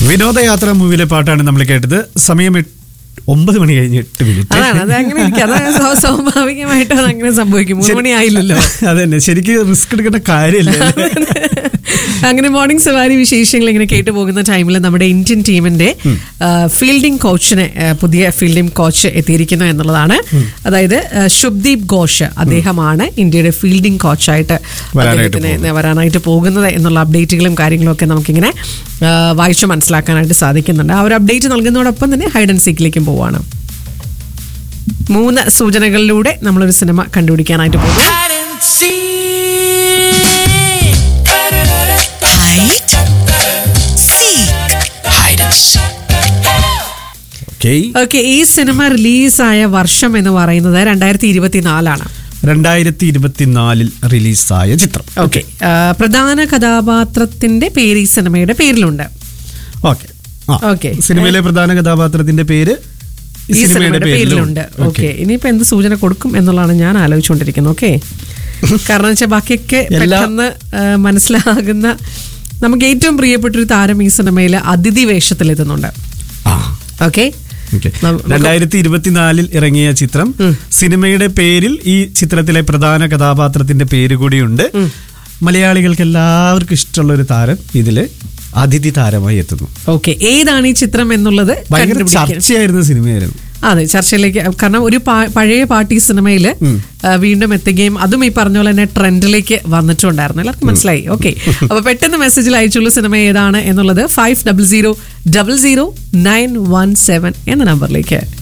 വിനോദയാത്ര മൂവിയിലെ പാട്ടാണ് നമ്മൾ കേട്ടത് സമയം എട്ട്- ഒമ്പത് മണി കഴിഞ്ഞ് എട്ട് മിനിറ്റ് അതാണ് അത് അങ്ങനെ ഇരിക്കും അത് സ്വ- സ്വാഭാവികമായിട്ടും അത് അങ്ങനെ സംഭവിക്കും മൂന്ന് മണി ആയില്ലല്ലോ അതന്നെ ശരിക്കും റിസ്ക് എടുക്കേണ്ട കാര്യമില്ല അങ്ങനെ മോർണിംഗ് സവാരി വിശേഷങ്ങൾ ഇങ്ങനെ കേട്ടു പോകുന്ന ടൈമിൽ നമ്മുടെ ഇന്ത്യൻ ടീമിന്റെ ഫീൽഡിംഗ് കോച്ചിനെ ആ, പുതിയ ഫീൽഡിംഗ് കോച്ച് എത്തിയിരിക്കുന്നു എന്നുള്ളതാണ് അതായത് ആ, ശുഭ്ദീപ് ഘോഷ് അദ്ദേഹമാണ് ഇന്ത്യയുടെ ഫീൽഡിംഗ് കോച്ചായിട്ട് വരാനായിട്ട് അദ്ദേഹത്തിന് വരാനായിട്ട് പോകുന്നത് എന്നുള്ള അപ്ഡേറ്റുകളും കാര്യങ്ങളും ഒക്കെ നമുക്കിങ്ങനെ ആ, വായിച്ചു മനസ്സിലാക്കാനായിട്ട് സാധിക്കുന്നുണ്ട് ആ ഒരു അപ്ഡേറ്റ് നൽകുന്നതോടൊപ്പം തന്നെ ഹൈഡ് ആൻഡ് സീക്കിലേക്കും പോവാണ് മൂന്ന് സൂചനകളിലൂടെ നമ്മളൊരു സിനിമ കണ്ടുപിടിക്കാനായിട്ട് പോകും hide and seek. Hide, seek. Hide and seek. Okay okay ഈ സിനിമ റിലീസായ വർഷം എന്ന് പറയുന്നത് രണ്ടായിരത്തി ഇരുപത്തിനാലാണ് രണ്ടായിരത്തി ഇരുപത്തിനാലിൽ റിലീസായ ചിത്രം ഓക്കെ പ്രധാന കഥാപാത്രത്തിന്റെ പേര് ഈ സിനിമയുടെ പേരിലുണ്ട് ഓക്കെ Okay. സിനിമയിലെ പ്രധാന കഥാപാത്രത്തിന്റെ പേര് ഈ സിനിമയുടെ പേരിലുണ്ട് ഓക്കെ ഇനിയിപ്പോ എന്ത് സൂചന കൊടുക്കും എന്നുള്ളതാണ് ഞാൻ ആലോചിച്ചുകൊണ്ടിരിക്കുന്നത് ഓക്കെ കാരണം വെച്ചാൽ ബാക്കിയൊക്കെ എല്ലാ- പെട്ടെന്ന് ആ, മനസ്സിലാകുന്ന നമുക്ക് ഏറ്റവും പ്രിയപ്പെട്ട ഒരു താരം ഈ സിനിമയിൽ അതിഥി വേഷത്തിലെത്തുന്നുണ്ട് ആ ഓക്കെ ഓക്കെ നം- രണ്ടായിരത്തി ഇരുപത്തിനാലിൽ ഇറങ്ങിയ ചിത്രം സിനിമയുടെ പേരിൽ ഈ ചിത്രത്തിലെ പ്രധാന കഥാപാത്രത്തിന്റെ പേര് കൂടിയുണ്ട് മലയാളികൾക്ക് എല്ലാവർക്കും ഇഷ്ടമുള്ള ഒരു താരം ഇതില് അതിഥി താരമായി എത്തുന്നു ഓക്കെ ഏതാണ് ഈ ചിത്രം എന്നുള്ളത് ഭയങ്കര കണ്ടുപിടിക്കാൻ ചർച്ചയായിരുന്ന സിനിമയായിരുന്നു അതെ ചർച്ചയിലേക്ക് കാരണം ഒരു പാ- പഴയ പാർട്ടി സിനിമയിൽ വീണ്ടും എത്തുകയും അതും ഈ പറഞ്ഞ പോലെ തന്നെ ട്രെൻഡിലേക്ക് വന്നിട്ടുണ്ടായിരുന്നു എല്ലാവർക്കും മനസ്സിലായി ഓക്കെ അപ്പൊ പെട്ടെന്ന് മെസ്സേജിൽ അയച്ചുള്ള സിനിമ ഏതാണ് എന്നുള്ളത് five double zero double zero nine one seven എന്ന നമ്പറിലേക്ക്